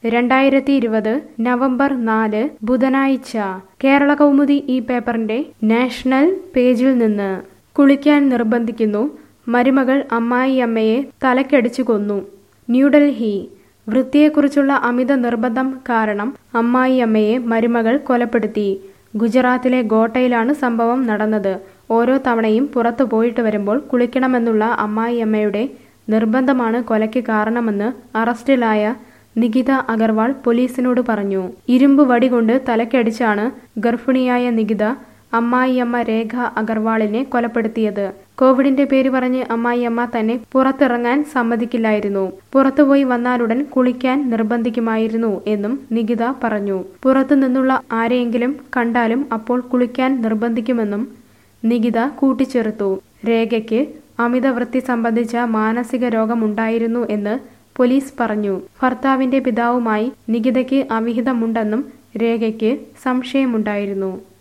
രണ്ടായിരത്തി ഇരുപത് നവംബർ നാല് ബുധനാഴ്ച കേരള കൗമുദി ഈ പേപ്പറിന്റെ നാഷണൽ പേജിൽ നിന്ന് കുളിക്കാൻ നിർബന്ധിക്കുന്നു മരുമകൾ അമ്മായിയമ്മയെ തലക്കടിച്ചു കൊന്നു ന്യൂഡൽഹി വൃത്തിയെക്കുറിച്ചുള്ള അമിത നിർബന്ധം കാരണം അമ്മായിയമ്മയെ മരുമകൾ കൊലപ്പെടുത്തി ഗുജറാത്തിലെ ഗോട്ടയിലാണ് സംഭവം നടന്നത് ഓരോ തവണയും പുറത്തു പോയിട്ട് വരുമ്പോൾ കുളിക്കണമെന്നുള്ള അമ്മായിയമ്മയുടെ നിർബന്ധമാണ് കൊലയ്ക്ക് കാരണമെന്ന് അറസ്റ്റിലായ നികിത അഗർവാൾ പോലീസിനോട് പറഞ്ഞു ഇരുമ്പ് വടി കൊണ്ട് തലക്കടിച്ചാണ് ഗർഭിണിയായ നികിത അമ്മായിയമ്മ രേഖ അഗർവാളിനെ കൊലപ്പെടുത്തിയത് കോവിഡിന്റെ പേര് പറഞ്ഞ് അമ്മായിയമ്മ തന്നെ പുറത്തിറങ്ങാൻ സമ്മതിക്കില്ലായിരുന്നു പുറത്തുപോയി വന്നാലുടൻ കുളിക്കാൻ നിർബന്ധിക്കുമായിരുന്നു എന്നും നികിത പറഞ്ഞു പുറത്തു നിന്നുള്ള ആരെയെങ്കിലും കണ്ടാലും അപ്പോൾ കുളിക്കാൻ നിർബന്ധിക്കുമെന്നും നികിത കൂട്ടിച്ചേർത്തു രേഖയ്ക്ക് അമിതവൃത്തി സംബന്ധിച്ച മാനസിക രോഗമുണ്ടായിരുന്നു എന്ന് പോലീസ് പറഞ്ഞു ഭർത്താവിന്റെ പിതാവുമായി നികിതയ്ക്ക് അവിഹിതമുണ്ടെന്നും രേഖയ്ക്ക് സംശയമുണ്ടായിരുന്നു